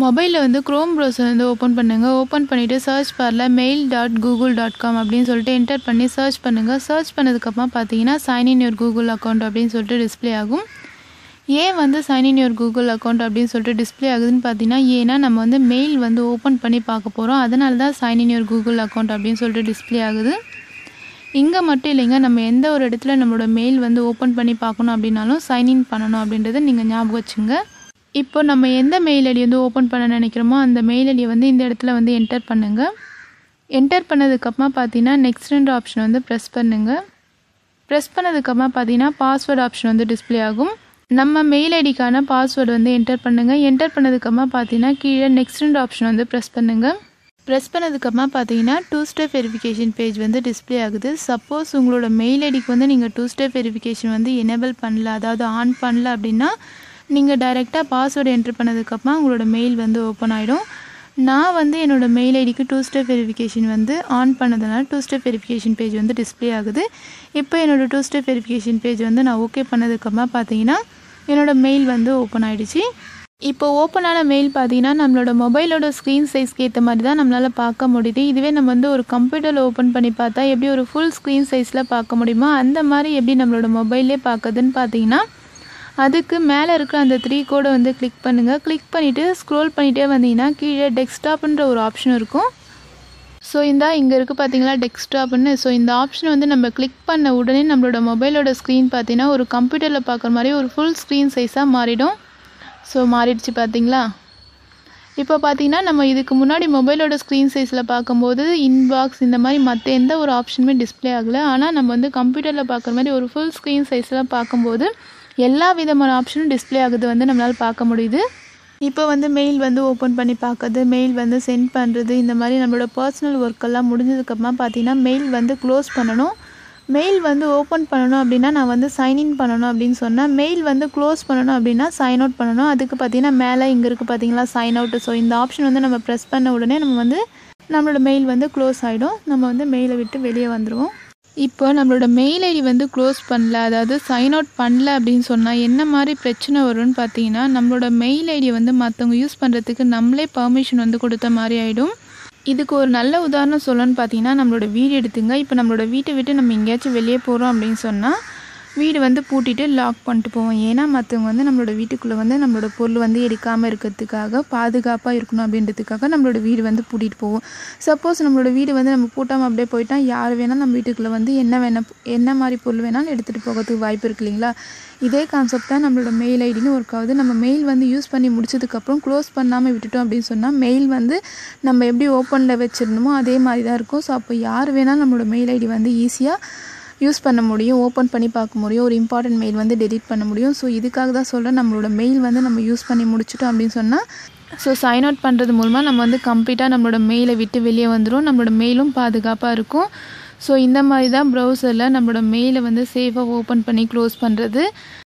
மொபைலில் வந்து Chrome browser வந்து ஓப்பன் பண்ணுங்கள் ஓப்பன் பண்ணிவிட்டு சர்ச் பாரில் mail dot Google dot com அப்படின்னு சொல்லிட்டு என்டர் பண்ணி சர்ச் பண்ணுங்கள் சர்ச் பண்ணதுக்கப்புறம் பார்த்தீங்கன்னா sign in your Google account அப்படின்னு சொல்லிட்டு டிஸ்ப்ளே ஆகும் ஏன் வந்து sign in your Google account அப்படின்னு சொல்லிட்டு டிஸ்ப்ளே ஆகுதுன்னு பார்த்தீங்கன்னா ஏன்னா நம்ம வந்து மெயில் வந்து ஓப்பன் பண்ணி பார்க்க போகிறோம் அதனால தான் sign in your Google account அப்படின்னு சொல்லிட்டு டிஸ்ப்ளே ஆகுது இங்கே மட்டும் இல்லைங்க நம்ம எந்த ஒரு இடத்துல நம்மளோட மெயில் வந்து ஓப்பன் பண்ணி பார்க்கணும் அப்படின்னாலும் சைன்இன் பண்ணணும் அப்படின்றத நீங்கள் ஞாபகம் வச்சுங்க இப்போ நம்ம எந்த மெயில் ஐடி வந்து ஓப்பன் பண்ண நினைக்கிறோமோ அந்த மெயில் ஐடியை வந்து இந்த இடத்துல வந்து என்டர் பண்ணுங்கள் என்டர் பண்ணதுக்கப்புறமா பார்த்தீங்கன்னா நெக்ஸ்ட்ன்ற ஆப்ஷன் வந்து ப்ரெஸ் பண்ணுங்கள் ப்ரெஸ் பண்ணதுக்கப்புறமா பார்த்தீங்கன்னா பாஸ்வேர்டு ஆப்ஷன் வந்து டிஸ்ப்ளே ஆகும் நம்ம மெயில் ஐடிக்கான பாஸ்வேர்டு வந்து என்டர் பண்ணுங்கள் என்டர் பண்ணதுக்கப்புறமா பார்த்தீங்கன்னா கீழே நெக்ஸ்ட்ன்ற ஆப்ஷன் வந்து ப்ரெஸ் பண்ணுங்கள் ப்ரெஸ் பண்ணதுக்கப்புறமா பார்த்தீங்கன்னா டூ ஸ்டெப் வெரிஃபிகேஷன் பேஜ் வந்து டிஸ்ப்ளே ஆகுது சப்போஸ் உங்களோட மெயில் ஐடிக்கு வந்து நீங்கள் டூ ஸ்டெப் வெரிஃபிகேஷன் வந்து எனேபிள் பண்ணல அதாவது ஆன் பண்ணல அப்படின்னா நீங்கள் டைரெக்டாக பாஸ்வேர்டு என்ட்ரு பண்ணதுக்கப்புறமா உங்களோட மெயில் வந்து ஓப்பன் ஆகிடும் நான் வந்து என்னோடய மெயில் ஐடிக்கு டூ ஸ்டெப் வெரிஃபிகேஷன் வந்து ஆன் பண்ணதுனால டூ ஸ்டெப் வெரிஃபிகேஷன் பேஜ் வந்து டிஸ்ப்ளே ஆகுது இப்போ என்னோடய டூ ஸ்டெப் வெரிஃபிகேஷன் பேஜ் வந்து நான் ஓகே பண்ணதுக்கப்புறமா பார்த்தீங்கன்னா என்னோடய மெயில் வந்து ஓப்பன் ஆகிடுச்சு இப்போ ஓப்பனான மெயில் பார்த்தீங்கன்னா நம்மளோட மொபைலோட ஸ்க்ரீன் சைஸ்க்கு ஏற்ற மாதிரி தான் நம்மளால் பார்க்க முடியுது இதுவே நம்ம வந்து ஒரு கம்ப்யூட்டரில் ஓப்பன் பண்ணி பார்த்தா எப்படி ஒரு ஃபுல் ஸ்க்ரீன் சைஸில் பார்க்க முடியுமோ அந்த மாதிரி எப்படி நம்மளோட மொபைல்லே பார்க்குதுன்னு பார்த்தீங்கன்னா அதுக்கு மேலே இருக்கிற அந்த த்ரீ கோடை வந்து கிளிக் பண்ணுங்கள் கிளிக் பண்ணிவிட்டு ஸ்க்ரோல் பண்ணிகிட்டே வந்தீங்கன்னா கீழே டெஸ்க்டாப்ன்ற ஒரு ஆப்ஷன் இருக்கும் ஸோ இந்த இங்கே இருக்குது பார்த்தீங்களா டெஸ்க்டாப்னு ஸோ இந்த ஆப்ஷன் வந்து நம்ம கிளிக் பண்ண உடனே நம்மளோட மொபைலோட ஸ்க்ரீன் பார்த்தீங்கன்னா ஒரு கம்ப்யூட்டரில் பார்க்குற மாதிரி ஒரு ஃபுல் ஸ்க்ரீன் சைஸாக மாறிடும் ஸோ மாறிடுச்சு பார்த்தீங்களா இப்போ பார்த்தீங்கன்னா நம்ம இதுக்கு முன்னாடி மொபைலோட ஸ்க்ரீன் சைஸில் பார்க்கும்போது இன்பாக்ஸ் இந்த மாதிரி மற்ற எந்த ஒரு ஆப்ஷனுமே டிஸ்ப்ளே ஆகலை ஆனால் நம்ம வந்து கம்ப்யூட்டரில் பார்க்குற மாதிரி ஒரு ஃபுல் ஸ்க்ரீன் சைஸில் பார்க்கும்போது எல்லா விதமான ஆப்ஷனும் டிஸ்ப்ளே ஆகுது வந்து நம்மளால் பார்க்க முடியுது இப்போ வந்து மெயில் வந்து ஓப்பன் பண்ணி பார்க்குறது மெயில் வந்து சென்ட் பண்ணுறது இந்த மாதிரி நம்மளோட பர்சனல் ஒர்க்கெல்லாம் முடிஞ்சதுக்கப்புறமா பார்த்தீங்கன்னா மெயில் வந்து க்ளோஸ் பண்ணணும் மெயில் வந்து ஓப்பன் பண்ணணும் அப்படின்னா நான் வந்து சைன்இன் பண்ணணும் அப்படின்னு சொன்னேன் மெயில் வந்து க்ளோஸ் பண்ணணும் அப்படின்னா சைன் அவுட் பண்ணணும் அதுக்கு பார்த்தீங்கன்னா மேலே இங்கே இருக்குது பார்த்தீங்களா சைன் அவுட் ஸோ இந்த ஆப்ஷன் வந்து நம்ம ப்ரெஸ் பண்ண உடனே நம்ம வந்து நம்மளோட மெயில் வந்து க்ளோஸ் ஆகிடும் நம்ம வந்து மெயிலை விட்டு வெளியே வந்துடுவோம் இப்போ நம்மளோட மெயில் ஐடி வந்து க்ளோஸ் பண்ணல அதாவது சைன் அவுட் பண்ணல அப்படின்னு சொன்னால் என்ன மாதிரி பிரச்சனை வரும்னு பார்த்தீங்கன்னா நம்மளோட மெயில் ஐடியை வந்து மற்றவங்க யூஸ் பண்ணுறதுக்கு நம்மளே பர்மிஷன் வந்து கொடுத்த மாதிரி ஆகிடும் இதுக்கு ஒரு நல்ல உதாரணம் சொல்லணும்னு பார்த்தீங்கன்னா நம்மளோட வீடு எடுத்துங்க இப்போ நம்மளோட வீட்டை விட்டு நம்ம எங்கேயாச்சும் வெளியே போகிறோம் அப்படின்னு சொன்னால் வீடு வந்து பூட்டிட்டு லாக் பண்ணிட்டு போவோம் ஏன்னா மற்றவங்க வந்து நம்மளோட வீட்டுக்குள்ளே வந்து நம்மளோட பொருள் வந்து எடுக்காமல் இருக்கிறதுக்காக பாதுகாப்பாக இருக்கணும் அப்படின்றதுக்காக நம்மளோட வீடு வந்து பூட்டிட்டு போவோம் சப்போஸ் நம்மளோட வீடு வந்து நம்ம பூட்டாமல் அப்படியே போயிட்டா யார் வேணாலும் நம்ம வீட்டுக்குள்ளே வந்து என்ன வேணால் என்ன மாதிரி பொருள் வேணாலும் எடுத்துகிட்டு போகிறதுக்கு வாய்ப்பு இருக்கு இல்லைங்களா இதே கான்செப்ட் தான் நம்மளோட மெயில் ஐடின்னு ஒர்க் ஆகுது நம்ம மெயில் வந்து யூஸ் பண்ணி முடிச்சதுக்கப்புறம் க்ளோஸ் பண்ணாமல் விட்டுட்டோம் அப்படின்னு சொன்னால் மெயில் வந்து நம்ம எப்படி ஓப்பனில் வச்சுருந்தோமோ அதே மாதிரி தான் இருக்கும் ஸோ அப்போ யார் வேணாலும் நம்மளோட மெயில் ஐடி வந்து ஈஸியாக யூஸ் பண்ண முடியும் ஓப்பன் பண்ணி பார்க்க முடியும் ஒரு இம்பார்ட்டன்ட் மெயில் வந்து டெலிட் பண்ண முடியும் ஸோ இதுக்காக தான் சொல்கிறேன் நம்மளோட மெயில் வந்து நம்ம யூஸ் பண்ணி முடிச்சிட்டோம் அப்படின்னு சொன்னால் ஸோ சைன் அவுட் பண்ணுறது மூலமாக நம்ம வந்து கம்ப்ளீட்டாக நம்மளோட மெயிலை விட்டு வெளியே வந்துடும் நம்மளோட மெயிலும் பாதுகாப்பாக இருக்கும் ஸோ இந்த மாதிரி தான் ப்ரௌசரில் நம்மளோட மெயிலை வந்து சேஃபாக ஓப்பன் பண்ணி க்ளோஸ் பண்ணுறது